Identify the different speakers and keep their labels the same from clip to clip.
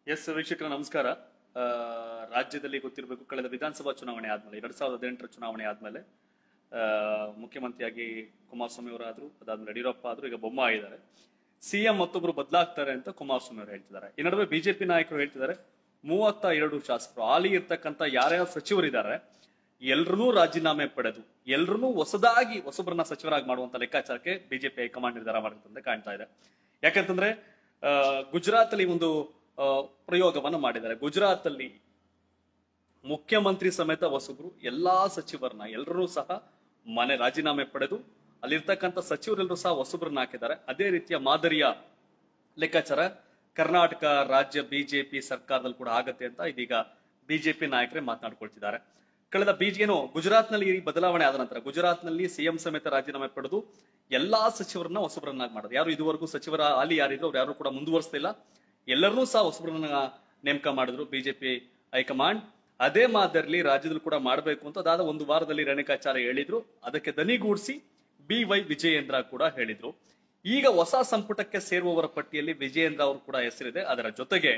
Speaker 1: S ವೀಕ್ಷಕರ ನಮಸ್ಕಾರ ಆ, ರಾಜ್ಯದಲ್ಲಿ ಗೊತ್ತಿರಬೇಕು ಕಳೆದ ವಿಧಾನಸಭಾ ಚುನಾವಣೆ ಆದ್ಮೇಲೆ ಎರಡ್ ಸಾವಿರದ ಹದಿನೆಂಟರ ಚುನಾವಣೆ ಆದ್ಮೇಲೆ ಆ, ಮುಖ್ಯಮಂತ್ರಿಯಾಗಿ ಕುಮಾರಸ್ವಾಮಿ ಅವರಾದ್ರು ಅದಾದ್ಮೇಲೆ ಯಡಿಯೂರಪ್ಪ ಆದ್ರು ಈಗ ಬೊಮ್ಮಾಯಿ ಇದ್ದಾರೆ ಸಿಎಂ ಮತ್ತೊಬ್ರು ಬದಲಾಗ್ತಾರೆ ಅಂತ ಕುಮಾರಸ್ವಾಮಿ ಅವರು ಹೇಳ್ತಿದ್ದಾರೆ ಈ ನಡುವೆ ಬಿಜೆಪಿ ನಾಯಕರು ಹೇಳ್ತಿದ್ದಾರೆ ಮೂವತ್ತ ಎರಡು ಶಾಸಕರು ಹಾಲಿ ಇರ್ತಕ್ಕಂಥ ಯಾರ್ಯಾರು ಸಚಿವರಿದ್ದಾರೆ ಎಲ್ರೂ ರಾಜೀನಾಮೆ ಪಡೆದು ಎಲ್ರೂ ಹೊಸದಾಗಿ ಹೊಸಬ್ರನ್ನ ಸಚಿವರಾಗಿ ಮಾಡುವಂತ ಲೆಕ್ಕಾಚಾರಕ್ಕೆ ಬಿಜೆಪಿ ಹೈಕಮಾಂಡ್ ನಿರ್ಧಾರ ಮಾಡಿದಂತೆ ಕಾಣ್ತಾ ಇದೆ ಯಾಕಂತಂದ್ರೆ ಆ, ಗುಜರಾತ್ ಅಲ್ಲಿ ಒಂದು ಆ, ಪ್ರಯೋಗವನ್ನು ಮಾಡಿದ್ದಾರೆ ಗುಜರಾತ್ ಅಲ್ಲಿ ಮುಖ್ಯಮಂತ್ರಿ ಸಮೇತ ಹೊಸಬ್ರು ಎಲ್ಲಾ ಸಚಿವರನ್ನ ಎಲ್ಲರೂ ಸಹ ಮನೆ ರಾಜೀನಾಮೆ ಪಡೆದು ಅಲ್ಲಿರ್ತಕ್ಕಂಥ ಸಚಿವರೆಲ್ಲರೂ ಸಹ ಹೊಸಬ್ರನ್ನ ಹಾಕಿದ್ದಾರೆ ಅದೇ ರೀತಿಯ ಮಾದರಿಯ ಲೆಕ್ಕಾಚಾರ ಕರ್ನಾಟಕ ರಾಜ್ಯ ಬಿಜೆಪಿ ಸರ್ಕಾರದಲ್ಲಿ ಕೂಡ ಆಗತ್ತೆ ಅಂತ ಇದೀಗ ಬಿಜೆಪಿ ನಾಯಕರೇ ಮಾತನಾಡ್ಕೊಳ್ತಿದ್ದಾರೆ ಕಳೆದ ಬಿಜೆ ಏನು ಗುಜರಾತ್ನಲ್ಲಿ ಈ ಬದಲಾವಣೆ ಆದ ನಂತರ ಗುಜರಾತ್ನಲ್ಲಿ ಸಿಎಂ ಸಮೇತ ರಾಜೀನಾಮೆ ಪಡೆದು ಎಲ್ಲಾ ಸಚಿವರನ್ನ ಹೊಸಬ್ರನ್ನಾಗಿ ಮಾಡೋದು ಯಾರು ಇದುವರೆಗೂ ಸಚಿವರ ಹಾಲಿ ಯಾರಿದ್ರು ಅವ್ರು ಯಾರು ಕೂಡ ಮುಂದುವರಿಸ್ತಿಲ್ಲ ಎಲ್ಲರನ್ನೂ ಸಹ ಹೊಸಬ್ರನ್ನ ನೇಮಕ ಮಾಡಿದ್ರು ಬಿಜೆಪಿ ಹೈಕಮಾಂಡ್ ಅದೇ ಮಾದರಿಲಿ ರಾಜ್ಯದಲ್ಲಿ ಕೂಡ ಮಾಡಬೇಕು ಅಂತ ಅದಾದ ಒಂದು ವಾರದಲ್ಲಿ ರೇಣುಕಾಚಾರ್ಯ ಹೇಳಿದ್ರು ಅದಕ್ಕೆ ದನಿಗೂಡಿಸಿ ಬಿ ವೈ ವಿಜಯೇಂದ್ರ ಕೂಡ ಹೇಳಿದ್ರು ಈಗ ಹೊಸ ಸಂಪುಟಕ್ಕೆ ಸೇರುವವರ ಪಟ್ಟಿಯಲ್ಲಿ ವಿಜಯೇಂದ್ರ ಅವರು ಕೂಡ ಹೆಸರಿದೆ ಅದರ ಜೊತೆಗೆ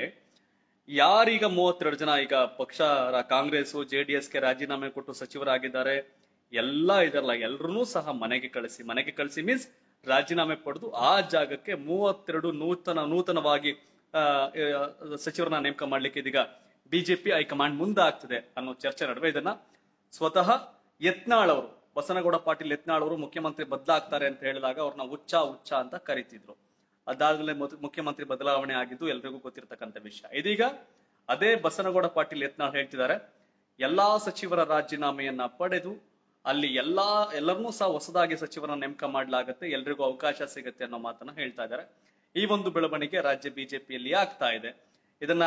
Speaker 1: ಯಾರೀಗ ಮೂವತ್ತೆರಡು ಜನ ಈಗ ಪಕ್ಷ ರ- ಕಾಂಗ್ರೆಸ್ ಜೆಡಿಎಸ್ಗೆ ರಾಜೀನಾಮೆ ಕೊಟ್ಟು ಸಚಿವರಾಗಿದ್ದಾರೆ ಎಲ್ಲ ಇದರಲ್ಲ ಎಲ್ಲರನ್ನೂ ಸಹ ಮನೆಗೆ ಕಳಿಸಿ ಮನೆಗೆ ಕಳಿಸಿ ಮೀನ್ಸ್ ರಾಜೀನಾಮೆ ಪಡೆದು ಆ ಜಾಗಕ್ಕೆ ಮೂವತ್ತೆರಡು ನೂತನ ನೂತನವಾಗಿ ಆ, ಆ, ಸಚಿವರನ್ನ ನೇಮಕ ಮಾಡ್ಲಿಕ್ಕೆ ಇದೀಗ ಬಿಜೆಪಿ ಹೈಕಮಾಂಡ್ ಮುಂದಾಗ್ತಿದೆ ಅನ್ನೋ ಚರ್ಚೆ ನಡುವೆ ಇದನ್ನ ಸ್ವತಃ ಯತ್ನಾಳ್ ಅವರು ಬಸನಗೌಡ ಪಾಟೀಲ್ ಯತ್ನಾಳ್ ಅವರು ಮುಖ್ಯಮಂತ್ರಿ ಬದಲಾಗ್ತಾರೆ ಅಂತ ಹೇಳಿದಾಗ ಅವ್ರನ್ನ ಹುಚ್ಚ ಹುಚ್ಚ ಅಂತ ಕರೀತಿದ್ರು ಅದಾದ್ಮೇಲೆ ಮೊದ- ಮುಖ್ಯಮಂತ್ರಿ ಬದಲಾವಣೆ ಆಗಿದ್ದು ಎಲ್ರಿಗೂ ಗೊತ್ತಿರತಕ್ಕಂತ ವಿಷಯ ಇದೀಗ ಅದೇ ಬಸನಗೌಡ ಪಾಟೀಲ್ ಯತ್ನಾಳ್ ಹೇಳ್ತಿದ್ದಾರೆ ಎಲ್ಲಾ ಸಚಿವರ ರಾಜೀನಾಮೆಯನ್ನ ಪಡೆದು ಅಲ್ಲಿ ಎಲ್ಲಾ ಎಲ್ಲರನ್ನೂ ಸಹ ಹೊಸದಾಗಿ ಸಚಿವರನ್ನ ನೇಮಕ ಮಾಡಲಾಗತ್ತೆ ಎಲ್ರಿಗೂ ಅವಕಾಶ ಸಿಗುತ್ತೆ ಅನ್ನೋ ಮಾತನ್ನ ಹೇಳ್ತಾ ಇದ್ದಾರೆ ಈ ಒಂದು ಬೆಳವಣಿಗೆ ರಾಜ್ಯ ಬಿಜೆಪಿಯಲ್ಲಿ ಆಗ್ತಾ ಇದೆ ಇದನ್ನ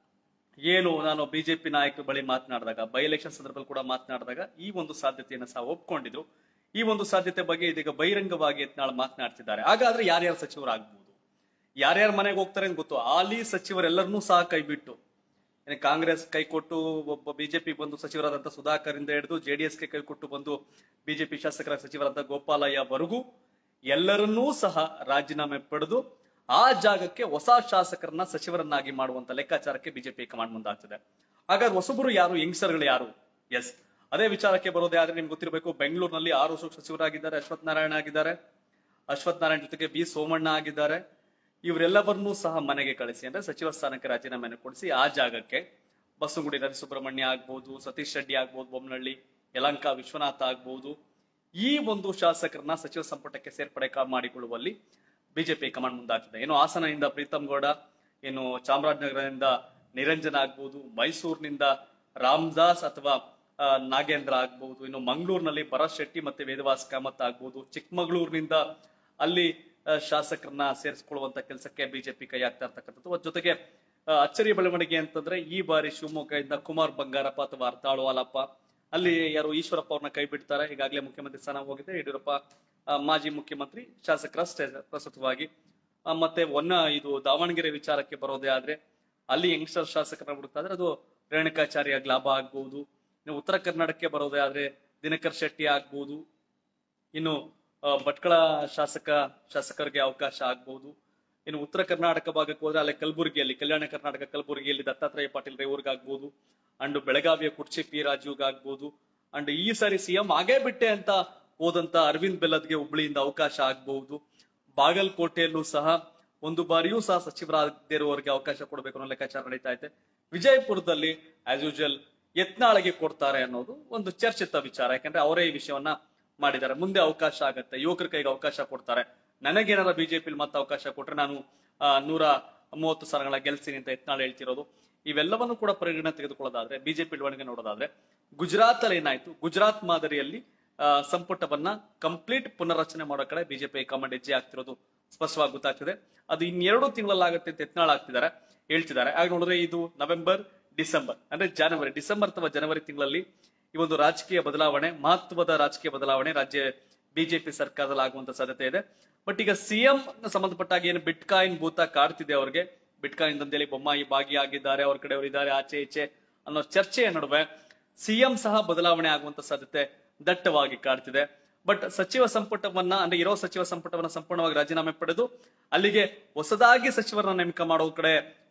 Speaker 1: ಏನು ನಾನು ಬಿಜೆಪಿ ನಾಯಕರ ಬಳಿ ಮಾತನಾಡಿದಾಗ ಬೈ ಎಲೆಕ್ಷನ್ ಸಂದರ್ಭದಲ್ಲಿ ಕೂಡ ಮಾತನಾಡಿದಾಗ ಈ ಒಂದು ಸಾಧ್ಯತೆಯನ್ನು ಸಹ ಒಪ್ಕೊಂಡಿದ್ರು ಈ ಒಂದು ಸಾಧ್ಯತೆ ಬಗ್ಗೆ ಇದೀಗ ಬಹಿರಂಗವಾಗಿ ಯತ್ನಾಳ್ ಮಾತನಾಡ್ತಿದ್ದಾರೆ ಹಾಗಾದ್ರೆ ಯಾರ್ಯಾರು ಸಚಿವರಾಗ್ಬೋದು ಯಾರ್ಯಾರ ಮನೆಗೆ ಹೋಗ್ತಾರೆ ಅಂತ ಗೊತ್ತು ಹಾಲಿ ಸಚಿವರೆಲ್ಲರನ್ನೂ ಸಹ ಕೈ ಬಿಟ್ಟು ಏನು ಕಾಂಗ್ರೆಸ್ ಕೈ ಕೊಟ್ಟು ಒಬ್ಬ ಬಿಜೆಪಿ ಬಂದು ಸಚಿವರಾದಂತ ಸುಧಾಕರ್ ಇಂದ ಹಿಡಿದು ಜೆಡಿಎಸ್ಗೆ ಕೈ ಕೊಟ್ಟು ಬಂದು ಬಿಜೆಪಿ ಶಾಸಕರ ಸಚಿವರಾದ ಗೋಪಾಲಯ್ಯವರೆಗೂ ಎಲ್ಲರನ್ನೂ ಸಹ ರಾಜೀನಾಮೆ ಪಡೆದು ಆ ಜಾಗಕ್ಕೆ ಹೊಸ ಶಾಸಕರನ್ನ ಸಚಿವರನ್ನಾಗಿ ಮಾಡುವಂತ ಲೆಕ್ಕಾಚಾರಕ್ಕೆ ಬಿಜೆಪಿ ಕಮಾಂಡ್ ಮುಂದಾಗ್ತದೆ ಹಾಗಾದ್ರೆ ಹೊಸಬರು ಯಾರು ಯಂಗ್ಸ್ಟರ್ಗಳು ಯಾರು ಎಸ್ ಅದೇ ವಿಚಾರಕ್ಕೆ ಬರೋದೇ ಆದ್ರೆ ನಿಮ್ಗೆ ಗೊತ್ತಿರಬೇಕು ಬೆಂಗಳೂರಿನಲ್ಲಿ ಆರು ವರ್ಷ ಸಚಿವರಾಗಿದ್ದಾರೆ ಅಶ್ವಥ್ ನಾರಾಯಣ ಆಗಿದ್ದಾರೆ ಅಶ್ವಥ್ ನಾರಾಯಣ ಜೊತೆಗೆ ಬಿ ಸೋಮಣ್ಣ ಆಗಿದ್ದಾರೆ ಇವರೆಲ್ಲವನ್ನೂ ಸಹ ಮನೆಗೆ ಕಳಿಸಿ ಅಂದ್ರೆ ಸಚಿವ ಸ್ಥಾನಕ್ಕೆ ರಾಜೀನಾಮೆಯನ್ನು ಕೊಡಿಸಿ ಆ ಜಾಗಕ್ಕೆ ಬಸವಗುಡಿ ನರಸುಬ್ರಹ್ಮಣ್ಯ ಆಗ್ಬಹುದು ಸತೀಶ್ ರೆಡ್ಡಿ ಆಗ್ಬಹುದು ಬೊಮ್ಮನಹಳ್ಳಿ ಯಲಂಕ ವಿಶ್ವನಾಥ ಆಗ್ಬಹುದು ಈ ಒಂದು ಶಾಸಕರನ್ನ ಸಚಿವ ಸಂಪುಟಕ್ಕೆ ಸೇರ್ಪಡೆ ಕಾ- ಮಾಡಿಕೊಳ್ಳುವಲ್ಲಿ ಬಿಜೆಪಿ ಕಮಾಂಡ್ ಮುಂದಾಗ್ತದೆ ಏನು ಹಾಸನದಿಂದ ಪ್ರೀತಮ್ ಗೌಡ ಏನು ಚಾಮರಾಜನಗರದಿಂದ ನಿರಂಜನ ಆಗ್ಬಹುದು ಮೈಸೂರಿನಿಂದ ರಾಮದಾಸ್ ಅಥವಾ ಆ, ನಾಗೇಂದ್ರ ಆಗ್ಬಹುದು ಇನ್ನು ಮಂಗಳೂರಿನಲ್ಲಿ ಭರತ್ ಶೆಟ್ಟಿ ಮತ್ತೆ ವೇದವಾಸ್ ಕಾಮತ್ ಆಗ್ಬಹುದು ಚಿಕ್ಕಮಗಳೂರಿನಿಂದ ಅಲ್ಲಿ ಆ, ಶಾಸಕರನ್ನ ಸೇರಿಸಿಕೊಳ್ಳುವಂತ ಕೆಲಸಕ್ಕೆ ಬಿಜೆಪಿ ಕೈ ಹಾಕ್ತಾ ಇರ್ತಕ್ಕಂಥದ್ದು ಅದ್ರ ಜೊತೆಗೆ ಆ, ಅಚ್ಚರಿಯ ಬೆಳವಣಿಗೆ ಅಂತಂದ್ರೆ ಈ ಬಾರಿ ಶಿವಮೊಗ್ಗದಿಂದ ಕುಮಾರ್ ಬಂಗಾರಪ್ಪ ಅಥವಾ ಅರ್ತಾಳು ಹಾಲಪ್ಪ ಅಲ್ಲಿ ಯಾರು ಈಶ್ವರಪ್ಪ ಅವ್ರನ್ನ ಕೈ ಬಿಡ್ತಾರೆ ಈಗಾಗಲೇ ಮುಖ್ಯಮಂತ್ರಿ ಸ್ಥಾನ ಹೋಗಿದೆ ಯಡಿಯೂರಪ್ಪ ಆ, ಮಾಜಿ ಮುಖ್ಯಮಂತ್ರಿ ಶಾಸಕರಷ್ಟೇ ಪ್ರಸ್ತುತವಾಗಿ ಆ, ಮತ್ತೆ ಒನ್ನ ಇದು ದಾವಣಗೆರೆ ವಿಚಾರಕ್ಕೆ ಬರೋದೇ ಆದ್ರೆ ಅಲ್ಲಿ ಯಂಗ್ಸ್ಟರ್ ಶಾಸಕರನ್ನ ಹುಡುಕ್ತಾ ಇದ್ರೆ ಅದು ರೇಣುಕಾಚಾರ್ಯ ಲಾಭ ಆಗ್ಬಹುದು ಇನ್ನು ಉತ್ತರ ಕರ್ನಾಟಕಕ್ಕೆ ಬರೋದೇ ಆದ್ರೆ ದಿನಕರ್ ಶೆಟ್ಟಿ ಆಗ್ಬಹುದು ಇನ್ನು ಆ, ಭಟ್ಕಳ ಶಾಸಕ ಶಾಸಕರಿಗೆ ಅವಕಾಶ ಆಗ್ಬಹುದು ಇನ್ನು ಉತ್ತರ ಕರ್ನಾಟಕ ಭಾಗಕ್ಕೆ ಹೋದ್ರೆ ಅಲ್ಲಿ ಕಲಬುರಗಿಯಲ್ಲಿ ಕಲ್ಯಾಣ ಕರ್ನಾಟಕ ಕಲಬುರಗಿಯಲ್ಲಿ ದತ್ತಾತ್ರೇಯ ಪಾಟೀಲ್ ರೇವೂರ್ಗ್ ಆಗ್ಬಹುದು ಅಂಡ್ ಬೆಳಗಾವಿಯ ಕುರ್ಚಿ ಪಿ ರಾಜುಗ್ ಆಗ್ಬಹುದು ಅಂಡ್ ಈ ಸಾರಿ ಸಿಎಂ ಆಗೇ ಬಿಟ್ಟೆ ಅಂತ ಹೋದಂತ ಅರವಿಂದ್ ಬೆಲ್ಲದ್ಗೆ ಹುಬ್ಳಿಯಿಂದ ಅವಕಾಶ ಆಗ್ಬಹುದು ಬಾಗಲಕೋಟೆಯಲ್ಲೂ ಸಹ ಒಂದು ಬಾರಿಯೂ ಸಹ ಸಚಿವರಾಗಿರುವವರಿಗೆ ಅವಕಾಶ ಕೊಡಬೇಕು ಅನ್ನೋ ಲೆಕ್ಕಾಚಾರ ನಡೀತಾ ಇದೆ ವಿಜಯಪುರದಲ್ಲಿ ಆಸ್ ಯೂಶುವಲ್ ಯತ್ನಾಳಗೆ ಕೊಡ್ತಾರೆ ಅನ್ನೋದು ಒಂದು ಚರ್ಚಿತ ವಿಚಾರ ಯಾಕಂದ್ರೆ ಅವರೇ ಈ ವಿಷಯವನ್ನ ಮಾಡಿದ್ದಾರೆ ಮುಂದೆ ಅವಕಾಶ ಆಗತ್ತೆ ಯುವಕರ ಕೈಗೆ ಅವಕಾಶ ಕೊಡ್ತಾರೆ ನನಗೇನಾರ ಬಿಜೆಪಿ ಮತ್ತೆ ಅವಕಾಶ ಕೊಟ್ರೆ ನಾನು ಆ, ನೂರ ಮೂವತ್ತು ಸ್ಥಾನಗಳ ಗೆಲ್ತೀನಿ ಅಂತ ಯತ್ನಾಳ್ ಹೇಳ್ತಿರೋದು ಇವೆಲ್ಲವನ್ನು ಕೂಡ ಪರಿಗಣನೆ ತೆಗೆದುಕೊಳ್ಳೋದಾದ್ರೆ ಬಿಜೆಪಿ ಬೆಳವಣಿಗೆ ನೋಡೋದಾದ್ರೆ ಗುಜರಾತ್ ಅಲ್ಲಿ ಏನಾಯ್ತು ಗುಜರಾತ್ ಮಾದರಿಯಲ್ಲಿ ಆ, ಸಂಪುಟವನ್ನ ಕಂಪ್ಲೀಟ್ ಪುನರ್ರಚನೆ ಮಾಡೋ ಕಡೆ ಬಿಜೆಪಿ ಹೈಕಮಾಂಡ್ ಹೆಜ್ಜೆ ಆಗ್ತಿರೋದು ಸ್ಪಷ್ಟವಾಗಿ ಗೊತ್ತಾಗ್ತಿದೆ ಅದು ಇನ್ನೆರಡು ತಿಂಗಳಲ್ಲಾಗುತ್ತೆ ಅಂತ ಯತ್ನಾಳ್ ಆಗ್ತಿದ್ದಾರೆ ಹೇಳ್ತಿದ್ದಾರೆ ಆಗ ನೋಡಿದ್ರೆ ಇದು ನವೆಂಬರ್ ಡಿಸೆಂಬರ್ ಅಂದ್ರೆ ಜನವರಿ ಡಿಸೆಂಬರ್ ಅಥವಾ ಜನವರಿ ತಿಂಗಳಲ್ಲಿ ಈ ಒಂದು ರಾಜಕೀಯ ಬದಲಾವಣೆ ಮಹತ್ವದ ರಾಜಕೀಯ ಬದಲಾವಣೆ ರಾಜ್ಯ ಬಿಜೆಪಿ ಸರ್ಕಾರದಲ್ಲಿ ಆಗುವಂತ ಸಾಧ್ಯತೆ ಇದೆ ಬಟ್ ಈಗ ಸಿಎಂ ಸಂಬಂಧಪಟ್ಟಾಗ ಏನು ಬಿಟ್ಕಾಯಿನ್ ಭೂತ ಕಾಡ್ತಿದೆ ಅವ್ರಿಗೆ ಬಿಟ್ಕಾಯಿನ್ ದಂಧೆಯಲ್ಲಿ ಬೊಮ್ಮಾಯಿ ಭಾಗಿಯಾಗಿದ್ದಾರೆ ಅವ್ರ ಕಡೆ ಇದ್ದಾರೆ ಆಚೆ ಈಚೆ ಅನ್ನೋ ಚರ್ಚೆಯ ನಡುವೆ ಸಿಎಂ ಸಹ ಬದಲಾವಣೆ ಆಗುವಂತ ಸಾಧ್ಯತೆ ದಟ್ಟವಾಗಿ ಕಾಡ್ತಿದೆ ಬಟ್ ಸಚಿವ ಸಂಪುಟವನ್ನ ಅಂದ್ರೆ ಇರೋ ಸಚಿವ ಸಂಪುಟವನ್ನ ಸಂಪೂರ್ಣವಾಗಿ ರಾಜೀನಾಮೆ ಪಡೆದು ಅಲ್ಲಿಗೆ ಹೊಸದಾಗಿ ಸಚಿವರನ್ನ ನೇಮಕ ಮಾಡೋ ಕಡೆ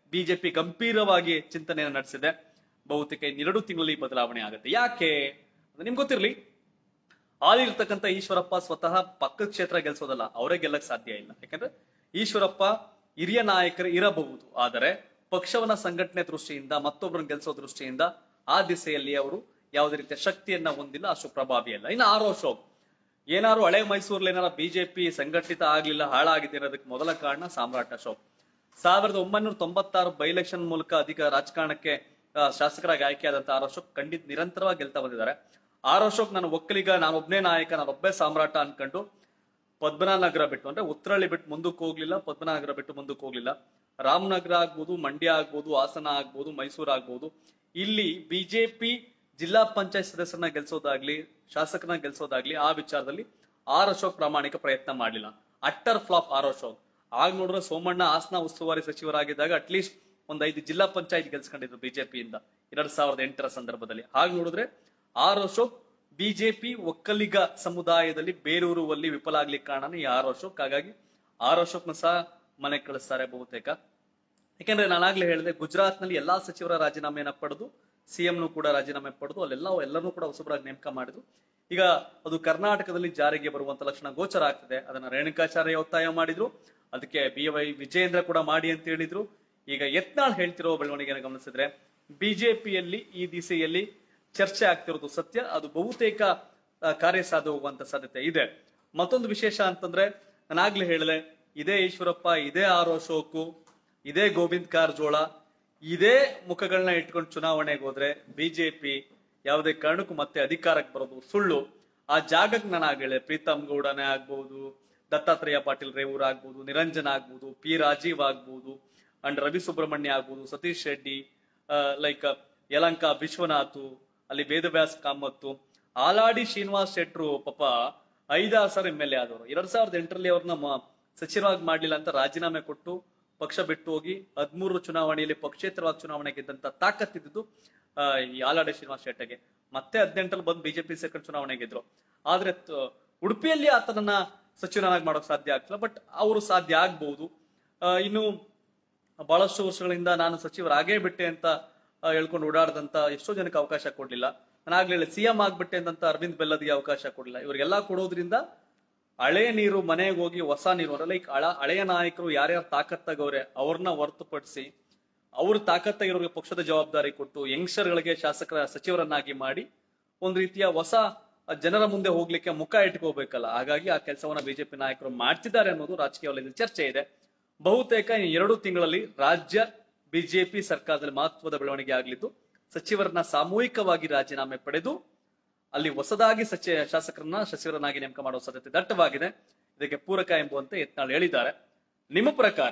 Speaker 1: ಬಿಜೆಪಿ ಗಂಭೀರವಾಗಿ ಚಿಂತನೆಯನ್ನು ನಡೆಸಿದೆ ಬಹುತೇಕ ಇನ್ನೆರಡು ತಿಂಗಳಲ್ಲಿ ಬದಲಾವಣೆ ಆಗುತ್ತೆ ಯಾಕೆ ಅಂದ್ರೆ ನಿಮ್ಗೆ ಗೊತ್ತಿರ್ಲಿ ಆಲಿರ್ತಕ್ಕಂಥ ಈಶ್ವರಪ್ಪ ಸ್ವತಃ ಪಕ್ಕದ ಕ್ಷೇತ್ರ ಗೆಲ್ಸೋದಲ್ಲ ಅವರೇ ಗೆಲ್ಲಕ್ ಸಾಧ್ಯ ಇಲ್ಲ ಯಾಕಂದ್ರೆ ಈಶ್ವರಪ್ಪ ಹಿರಿಯ ನಾಯಕರು ಇರಬಹುದು ಆದರೆ ಪಕ್ಷವನ್ನ ಸಂಘಟನೆ ದೃಷ್ಟಿಯಿಂದ ಮತ್ತೊಬ್ಬರನ್ನ ಗೆಲ್ಸೋ ದೃಷ್ಟಿಯಿಂದ ಆ ದಿಸೆಯಲ್ಲಿ ಅವರು ಯಾವುದೇ ರೀತಿಯ ಶಕ್ತಿಯನ್ನ ಹೊಂದಿಲ್ಲ ಅಷ್ಟು ಪ್ರಭಾವಿ ಅಲ್ಲ ಇನ್ನು ಆರೋ ಅಶೋಕ್ ಏನಾರು ಹಳೆ ಮೈಸೂರಲ್ಲಿ ಏನಾರ ಬಿಜೆಪಿ ಸಂಘಟಿತ ಆಗ್ಲಿಲ್ಲ ಹಾಳಾಗಿದೆ ಅನ್ನೋದಕ್ಕೆ ಮೊದಲ ಕಾರಣ ಸಾಮ್ರಾಟ್ ಅಶೋಕ್ ಸಾವಿರದ ಒಂಬೈನೂರ ತೊಂಬತ್ತಾರು ಬೈ ಎಲೆಕ್ಷನ್ ಮೂಲಕ ಅಧಿಕ ರಾಜಕಾರಣಕ್ಕೆ ಆ, ಶಾಸಕರಾಗಿ ಆಯ್ಕೆಯಾದಂತ ಆರ್ ಅಶೋಕ್ ಖಂಡಿತ ನಿರಂತರವಾಗಿ ಗೆಲ್ತಾ ಬಂದಿದ್ದಾರೆ ಆರ್ ಅಶೋಕ್ ನಾನು ಒಕ್ಕಲಿಗ ನಾನು ಒಬ್ಬನೇ ನಾಯಕ ನಾನು ಒಬ್ಬೇ ಸಾಮ್ರಾಟ ಅನ್ಕೊಂಡು ಪದ್ಮನಾಭನಗರ ಬಿಟ್ಟು ಅಂದ್ರೆ ಉತ್ತರಳ್ಳಿ ಬಿಟ್ಟು ಮುಂದಕ್ಕೆ ಹೋಗ್ಲಿಲ್ಲ ಪದ್ಮನಾಭನಗರ ಬಿಟ್ಟು ಮುಂದಕ್ಕೆ ಹೋಗ್ಲಿಲ್ಲ ರಾಮನಗರ ಆಗ್ಬೋದು ಮಂಡ್ಯ ಆಗ್ಬೋದು ಹಾಸನ ಆಗ್ಬೋದು ಮೈಸೂರು ಆಗ್ಬೋದು ಇಲ್ಲಿ ಬಿಜೆಪಿ ಜಿಲ್ಲಾ ಪಂಚಾಯತ್ ಸದಸ್ಯರನ್ನ ಗೆಲ್ಸೋದಾಗ್ಲಿ ಶಾಸಕರನ್ನ ಗೆಲ್ಸೋದಾಗ್ಲಿ ಆ ವಿಚಾರದಲ್ಲಿ ಆರ್ ಅಶೋಕ್ ಪ್ರಾಮಾಣಿಕ ಪ್ರಯತ್ನ ಮಾಡಲಿಲ್ಲ ಅಟ್ಟರ್ ಫ್ಲಾಪ್ ಆರ್ ಅಶೋಕ್ ಆಗ ನೋಡಿದ್ರೆ ಸೋಮಣ್ಣ ಹಾಸನ ಉಸ್ತುವಾರಿ ಸಚಿವರಾಗಿದ್ದಾಗ ಅಟ್ಲೀಸ್ಟ್ ಒಂದ್ ಐದು ಜಿಲ್ಲಾ ಪಂಚಾಯತ್ ಗೆಲ್ಸ್ಕೊಂಡಿದ್ರು ಬಿಜೆಪಿಯಿಂದ ಎರಡ್ ಸಾವಿರದ ಎಂಟರ ಸಂದರ್ಭದಲ್ಲಿ ಹಾಗೆ ನೋಡಿದ್ರೆ ಆರ್ ಅಶೋಕ್ ಬಿಜೆಪಿ ಒಕ್ಕಲಿಗ ಸಮುದಾಯದಲ್ಲಿ ಬೇರೂರುವಲ್ಲಿ ವಿಫಲ ಆಗ್ಲಿಕ್ಕೆ ಕಾರಣ ಈ ಆರ್ ಅಶೋಕ್ ಹಾಗಾಗಿ ಆರ್ ಅಶೋಕ್ನ ಸಹ ಮನೆ ಕಳಿಸ್ತಾರೆ ಬಹುತೇಕ ಯಾಕೆಂದ್ರೆ ನಾನಾಗ್ಲೇ ಹೇಳಿದೆ ಗುಜರಾತ್ ನಲ್ಲಿ ಎಲ್ಲಾ ಸಚಿವರ ರಾಜೀನಾಮೆಯನ್ನ ಪಡೆದು ಸಿಎಂನು ಕೂಡ ರಾಜೀನಾಮೆ ಪಡೆದು ಅಲ್ಲೆಲ್ಲ ಎಲ್ಲರನ್ನೂ ಕೂಡ ಹೊಸಬರಾಗಿ ನೇಮಕ ಮಾಡಿದ್ರು ಈಗ ಅದು ಕರ್ನಾಟಕದಲ್ಲಿ ಜಾರಿಗೆ ಬರುವಂತ ಲಕ್ಷಣ ಗೋಚರ ಆಗ್ತದೆ ಅದನ್ನ ರೇಣುಕಾಚಾರ್ಯ ಒತ್ತಾಯ ಮಾಡಿದ್ರು ಅದಕ್ಕೆ ಬಿ ವೈ ವಿಜೇಂದ್ರ ಕೂಡ ಮಾಡಿ ಅಂತ ಹೇಳಿದ್ರು ಈಗ ಯತ್ನಾಳ್ ಹೇಳ್ತಿರೋ ಬೆಳವಣಿಗೆಯನ್ನು ಗಮನಿಸಿದ್ರೆ ಬಿಜೆಪಿಯಲ್ಲಿ ಈ ದಿಸೆಯಲ್ಲಿ ಚರ್ಚೆ ಆಗ್ತಿರೋದು ಸತ್ಯ ಅದು ಬಹುತೇಕ ಆ, ಕಾರ್ಯಸಾಧ್ಯ ಹೋಗುವಂತ ಸಾಧ್ಯತೆ ಇದೆ ಮತ್ತೊಂದು ವಿಶೇಷ ಅಂತಂದ್ರೆ ನಾನಾಗ್ಲೇ ಹೇಳಿದೆ ಇದೇ ಈಶ್ವರಪ್ಪ ಇದೇ ಆರ್ ಅಶೋಕು ಇದೇ ಗೋವಿಂದ್ ಕಾರಜೋಳ ಇದೇ ಮುಖಗಳನ್ನ ಇಟ್ಕೊಂಡು ಚುನಾವಣೆಗೆ ಹೋದ್ರೆ ಬಿಜೆಪಿ ಯಾವುದೇ ಕಾರಣಕ್ಕೂ ಮತ್ತೆ ಅಧಿಕಾರಕ್ಕೆ ಬರೋದು ಸುಳ್ಳು ಆ ಜಾಗಕ್ಕೆ ನಾನು ಆಗಲೇ ಪ್ರೀತಮ್ ಗೌಡನೇ ಆಗ್ಬಹುದು ದತ್ತಾತ್ರೇಯ ಪಾಟೀಲ್ ರೇವೂರ್ ಆಗ್ಬೋದು ನಿರಂಜನ್ ಆಗ್ಬೋದು ಪಿ ರಾಜೀವ್ ಆಗ್ಬೋದು ಅಂಡ್ ರವಿ ಸುಬ್ರಹ್ಮಣ್ಯ ಆಗ್ಬೋದು ಸತೀಶ್ ರೆಡ್ಡಿ ಲೈಕ್ ಯಲಂಕ ವಿಶ್ವನಾಥ್ ಅಲ್ಲಿ ವೇದವ್ಯಾಸ್ ಕಾಮತ್ತು ಆಲಾಡಿ ಶ್ರೀನಿವಾಸ್ ಶೆಟ್ರು ಪಾಪ ಐದಾರು ಸಾವಿರ ಎಂ ಎಲ್ ಎ ಆದವರು ಎರಡ್ ಸಾವಿರದ ಎಂಟರಲ್ಲಿ ಅವ್ರನ್ನ ಮ- ಸಚಿವರಾಗಿ ಮಾಡ್ಲಿಲ್ಲ ಅಂತ ರಾಜೀನಾಮೆ ಕೊಟ್ಟು ಪಕ್ಷ ಬಿಟ್ಟು ಹೋಗಿ ಹದಿಮೂರು ಚುನಾವಣೆಯಲ್ಲಿ ಪಕ್ಷೇತರವಾಗಿ ಚುನಾವಣೆ ಗೆದ್ದಂತ ತಾಕತ್ತಿದ್ದು ಆ, ಈ ಆಲಾಡಿ ಶ್ರೀನಿವಾಸ್ ಶೆಟ್ಟಿಗೆ ಮತ್ತೆ ಹದಿನೆಂಟರಲ್ಲಿ ಬಂದು ಬಿಜೆಪಿ ಸೇರ್ಕೊಂಡು ಚುನಾವಣೆ ಗೆದ್ರು ಆದ್ರೆ ತ- ಉಡುಪಿಯಲ್ಲಿ ಆತನನ್ನ ಸಚಿವನಾಗಿ ಮಾಡೋಕ್ ಸಾಧ್ಯ ಆಗ್ತಿಲ್ಲ ಬಟ್ ಅವರು ಸಾಧ್ಯ ಆಗ್ಬಹುದು ಆ, ಇನ್ನು ಬಹಳಷ್ಟು ವರ್ಷಗಳಿಂದ ನಾನು ಸಚಿವರಾಗೇ ಬಿಟ್ಟೆ ಅಂತ ಆ, ಹೇಳ್ಕೊಂಡು ಓಡಾಡದಂತ ಎಷ್ಟೋ ಜನಕ್ಕೆ ಅವಕಾಶ ಕೊಡ್ಲಿಲ್ಲ ನಾನಾಗ್ಲೇ ಸಿಎಂ ಆಗ್ಬಿಟ್ಟೆ ಅಂತ ಅರವಿಂದ್ ಬೆಲ್ಲದಿಗೆ ಅವಕಾಶ ಕೊಡ್ಲಿಲ್ಲ ಇವರಿಗೆಲ್ಲ ಕೊಡೋದ್ರಿಂದ ಹಳೆ ನೀರು ಮನೆಗೆ ಹೋಗಿ ಹೊಸ ನೀರು ಅಂದ್ರೆ ಲೈಕ್ ಹಳ ಹಳೆಯ ನಾಯಕರು ಯಾರ್ಯಾರು ತಾಕತ್ತಾಗವ್ರೆ ಅವ್ರನ್ನ ಹೊರತುಪಡಿಸಿ ಅವ್ರ ತಾಕತ್ತಾಗಿರೋರಿಗೆ ಪಕ್ಷದ ಜವಾಬ್ದಾರಿ ಕೊಟ್ಟು ಯಂಗ್ಸ್ಟರ್ಗಳಿಗೆ ಶಾಸಕರ ಸಚಿವರನ್ನಾಗಿ ಮಾಡಿ ಒಂದ್ ರೀತಿಯ ಹೊಸ ಜನರ ಮುಂದೆ ಹೋಗ್ಲಿಕ್ಕೆ ಮುಖ ಇಟ್ಕೋಬೇಕಲ್ಲ ಹಾಗಾಗಿ ಆ ಕೆಲಸವನ್ನ ಬಿಜೆಪಿ ನಾಯಕರು ಮಾಡ್ತಿದ್ದಾರೆ ಅನ್ನೋದು ರಾಜಕೀಯ ವಲಯದಲ್ಲಿ ಚರ್ಚೆ ಇದೆ ಬಹುತೇಕ ಈ ಎರಡು ತಿಂಗಳಲ್ಲಿ ರಾಜ್ಯ ಬಿಜೆಪಿ ಸರ್ಕಾರದಲ್ಲಿ ಮಹತ್ವದ ಬೆಳವಣಿಗೆ ಆಗಲಿದ್ದು ಸಚಿವರನ್ನ ಸಾಮೂಹಿಕವಾಗಿ ರಾಜೀನಾಮೆ ಪಡೆದು ಅಲ್ಲಿ ಹೊಸದಾಗಿ ಸಚಿ ಶಾಸಕರನ್ನ ಸಚಿವರನ್ನಾಗಿ ನೇಮಕ ಮಾಡುವ ಸಾಧ್ಯತೆ ದಟ್ಟವಾಗಿದೆ ಇದಕ್ಕೆ ಪೂರಕ ಎಂಬುವಂತೆ ಯತ್ನಾಳ್ ಹೇಳಿದ್ದಾರೆ ನಿಮ್ಮ ಪ್ರಕಾರ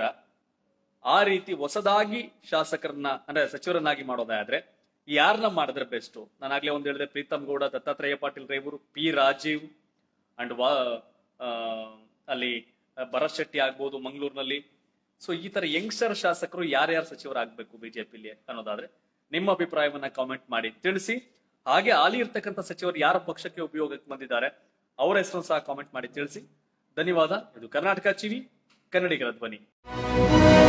Speaker 1: ಆ ರೀತಿ ಹೊಸದಾಗಿ ಶಾಸಕರನ್ನ ಅಂದ್ರೆ ಸಚಿವರನ್ನಾಗಿ ಮಾಡೋದಾದ್ರೆ ಯಾರನ್ನ ಮಾಡಿದ್ರೆ ಬೆಸ್ಟ್ ನಾನಾಗ್ಲೇ ಒಂದ್ ಹೇಳಿದೆ ಪ್ರೀತಮ್ ಗೌಡ ದತ್ತಾತ್ರೇಯ ಪಾಟೀಲ್ ರೇವೂರು ಪಿ ರಾಜೀವ್ ಅಂಡ್ ವಾ ಆ, ಅಲ್ಲಿ ಭರತ್ ಶೆಟ್ಟಿ ಆಗ್ಬೋದು ಮಂಗಳೂರಿನಲ್ಲಿ ಸೊ ಈ ತರ ಯಂಗ್ಸ್ಟರ್ ಶಾಸಕರು ಯಾರ್ಯಾರು ಸಚಿವರಾಗಬೇಕು ಬಿಜೆಪಿಲಿ ಅನ್ನೋದಾದ್ರೆ ನಿಮ್ಮ ಅಭಿಪ್ರಾಯವನ್ನ ಕಾಮೆಂಟ್ ಮಾಡಿ ತಿಳಿಸಿ ಹಾಗೆ ಹಾಲಿ ಇರ್ತಕ್ಕಂಥ ಸಚಿವರು ಯಾರ ಪಕ್ಷಕ್ಕೆ ಉಪಯೋಗಕ್ಕೆ ಬಂದಿದ್ದಾರೆ ಅವರ ಹೆಸರನ್ನು ಸಹ ಕಾಮೆಂಟ್ ಮಾಡಿ ತಿಳಿಸಿ ಧನ್ಯವಾದ ಇದು ಕರ್ನಾಟಕ ಚಿವಿ ಕನ್ನಡಿಗರ ಧ್ವನಿ